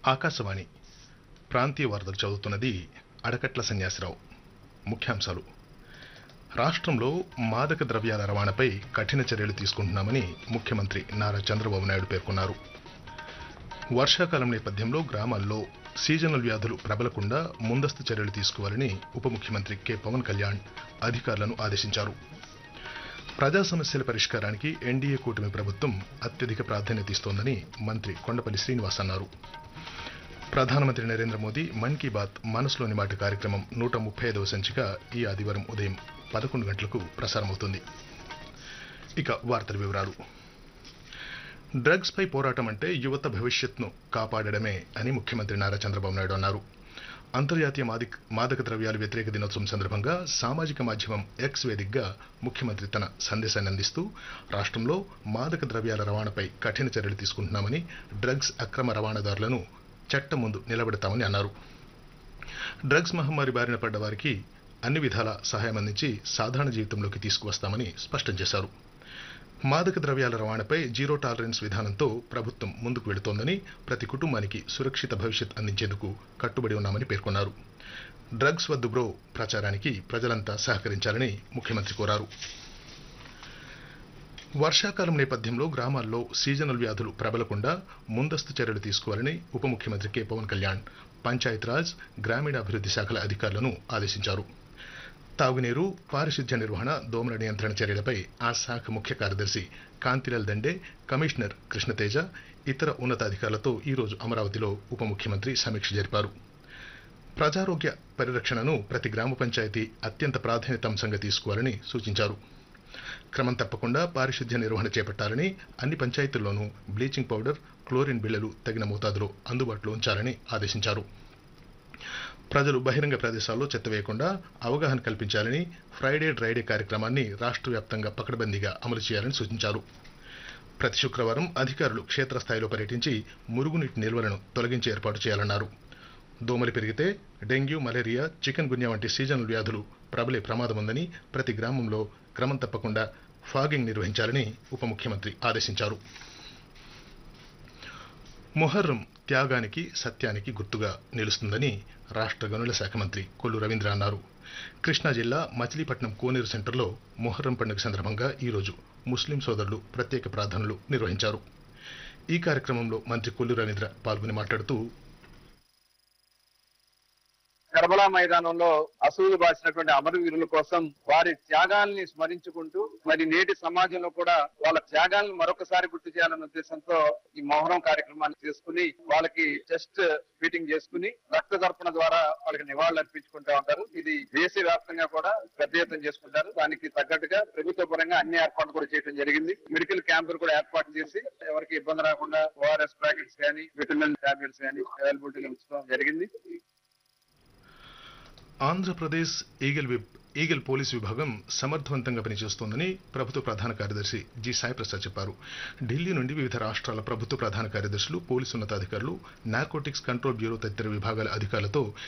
ఆకాశవాణి ప్రాంతీయ వార్తలు చదువుతున్నది అడకట్ల సన్యాసిరావు ముఖ్యాంశాలు రాష్ట్రంలో మాదక ద్రవ్యాల రవాణాపై కఠిన చర్యలు తీసుకుంటున్నామని ముఖ్యమంత్రి నారా చంద్రబాబు నాయుడు పేర్కొన్నారు వర్షాకాలం నేపథ్యంలో గ్రామాల్లో సీజనల్ వ్యాధులు ప్రబలకుండా ముందస్తు చర్యలు తీసుకోవాలని ఉప ముఖ్యమంత్రి కె పవన్ కళ్యాణ్ అధికారులను ఆదేశించారు ప్రజా సమస్యల పరిష్కారానికి ఎన్డీఏ కూటమి ప్రభుత్వం అత్యధిక ప్రాధాన్యత ఇస్తోందని మంత్రి కొండపల్లి శ్రీనివాస్ అన్నారు ప్రధానమంత్రి నరేంద్ర మోదీ మన్ కీ బాత్ మనసులోని మాట కార్యక్రమం నూట ముప్పై ఐదవ సంచిక ఈ ఆదివారం ఉదయం పదకొండు గంటలకు ప్రసారమవుతుంది ఇక వార్తల వివరాలు డ్రగ్స్ పై పోరాటం అంటే యువత భవిష్యత్ను కాపాడడమే అని ముఖ్యమంత్రి నారా చంద్రబాబు నాయుడు అన్నారు అంతర్జాతీయ మాదిక మాదక ద్రవ్యాల వ్యతిరేక దినోత్సవం సందర్భంగా సామాజిక మాధ్యమం ఎక్స్ వేదికగా ముఖ్యమంత్రి తన సందేశాన్ని అందిస్తూ రాష్ట్రంలో మాదక ద్రవ్యాల రవాణాపై కఠిన చర్యలు తీసుకుంటున్నామని డ్రగ్స్ అక్రమ రవాణాదారులను చట్టం ముందు నిలబెడతామని అన్నారు డ్రగ్స్ మహమ్మారి బారిన పడ్డ వారికి అన్ని విధాల సహాయం అందించి సాధారణ జీవితంలోకి తీసుకువస్తామని స్పష్టం చేశారు మాదక ద్రవ్యాల రవాణాపై జీరో టాలరెన్స్ విధానంతో ప్రభుత్వం ముందుకు వెళుతోందని ప్రతి కుటుంబానికి సురక్షిత భవిష్యత్ అందించేందుకు కట్టుబడి ఉన్నామని పేర్కొన్నారు డ్రగ్స్ వద్దు బ్రో ప్రచారానికి ప్రజలంతా సహకరించాలని ముఖ్యమంత్రి కోరారు వర్షాకాలం నేపథ్యంలో గ్రామాల్లో సీజనల్ వ్యాధులు ప్రబలకుండా ముందస్తు చర్యలు తీసుకోవాలని ఉప ముఖ్యమంత్రి కె పవన్ కళ్యాణ్ పంచాయతీరాజ్ గ్రామీణాభివృద్ధి శాఖల అధికారులను ఆదేశించారు తాగునీరు పారిశుధ్య నిర్వహణ దోమల నియంత్రణ చర్యలపై ఆ శాఖ ముఖ్య కార్యదర్శి కాంతిలాల్ దండే కమిషనర్ కృష్ణతేజ ఇతర ఉన్నతాధికారులతో ఈరోజు అమరావతిలో ఉప ముఖ్యమంత్రి సమీక్ష జరిపారు ప్రజారోగ్య పరిరక్షణను ప్రతి గ్రామ పంచాయతీ అత్యంత ప్రాధాన్యత అంశంగా తీసుకోవాలని సూచించారు క్రమం తప్పకుండా పారిశుధ్య నిర్వహణ చేపట్టాలని అన్ని పంచాయతీల్లోనూ బ్లీచింగ్ పౌడర్ క్లోరిన్ బిళ్లలు తగిన మోతాదులో అందుబాటులో ఉంచాలని ఆదేశించారు ప్రజలు బహిరంగ ప్రదేశాల్లో చెత్త వేయకుండా అవగాహన కల్పించాలని ఫ్రైడే డ్రైడే కార్యక్రమాన్ని రాష్ట్ర వ్యాప్తంగా పకడ్బందీగా అమలు చేయాలని సూచించారు ప్రతి శుక్రవారం అధికారులు క్షేత్రస్థాయిలో పర్యటించి మురుగునీటి నిల్వలను తొలగించి ఏర్పాటు చేయాలన్నారు దోమలు పెరిగితే డెంగ్యూ మలేరియా చికెన్ గున్యా వంటి సీజనల్ వ్యాధులు ప్రబలే ప్రమాదం ఉందని ప్రతి గ్రామంలో క్రమం తప్పకుండా ఫాగింగ్ నిర్వహించాలని ఉప ముఖ్యమంత్రి ఆదేశించారు మొహర్రం త్యాగానికి సత్యానికి గుర్తుగా నిలుస్తుందని రాష్ట్ర గనుల శాఖ మంత్రి కొల్లు రవీంద్ర అన్నారు కృష్ణా జిల్లా మచిలీపట్నం కోనేరు సెంటర్లో మొహర్రం పండుగ సందర్భంగా ఈరోజు ముస్లిం సోదరులు ప్రత్యేక ప్రార్థనలు నిర్వహించారు ఈ కార్యక్రమంలో మంత్రి కొల్లు రవీంద్ర పాల్గొని మాట్లాడుతూ కర్బలా మైదానంలో అసూలు బాసినటువంటి అమరవీరుల కోసం వారి త్యాగాల్ని స్మరించుకుంటూ మరి నేటి సమాజంలో కూడా వాళ్ళ త్యాగాలను మరొకసారి గుర్తు చేయాలన్న ఉద్దేశంతో ఈ మోహరం కార్యక్రమాన్ని చేసుకుని వాళ్ళకి జస్ట్ మీటింగ్ చేసుకుని రక్త తర్పణ ద్వారా వాళ్ళకి నివాళులు అర్పించుకుంటా ఉంటారు ఇది దేశవ్యాప్తంగా కూడా పెద్ద ఎత్తున చేసుకుంటారు దానికి తగ్గట్టుగా ప్రభుత్వ పరంగా అన్ని ఏర్పాట్లు కూడా చేయడం జరిగింది మెడికల్ క్యాంపులు కూడా ఏర్పాటు చేసి ఎవరికి ఇబ్బంది రాకుండా ఓఆర్ఎస్ ప్యాకెట్స్ కానీ విటమిన్ టాబ్లెట్స్ కానీ అవైలబిలిటీగా ఉంచడం జరిగింది ఆంధ్రప్రదేశ్ ఈగల్ విబ్ ఈగల్ పోలీసు విభాగం సమర్థవంతంగా పనిచేస్తోందని ప్రభుత్వ ప్రధాన కార్యదర్శి జి సాయిప్రసాద్ చెప్పారు ఢిల్లీ నుండి వివిధ రాష్ట్రాల ప్రభుత్వ ప్రధాన కార్యదర్శులు పోలీసు ఉన్నతాధికారులు నార్కోటిక్స్ కంట్రోల్ బ్యూరో తదితర విభాగాల అధికారులతో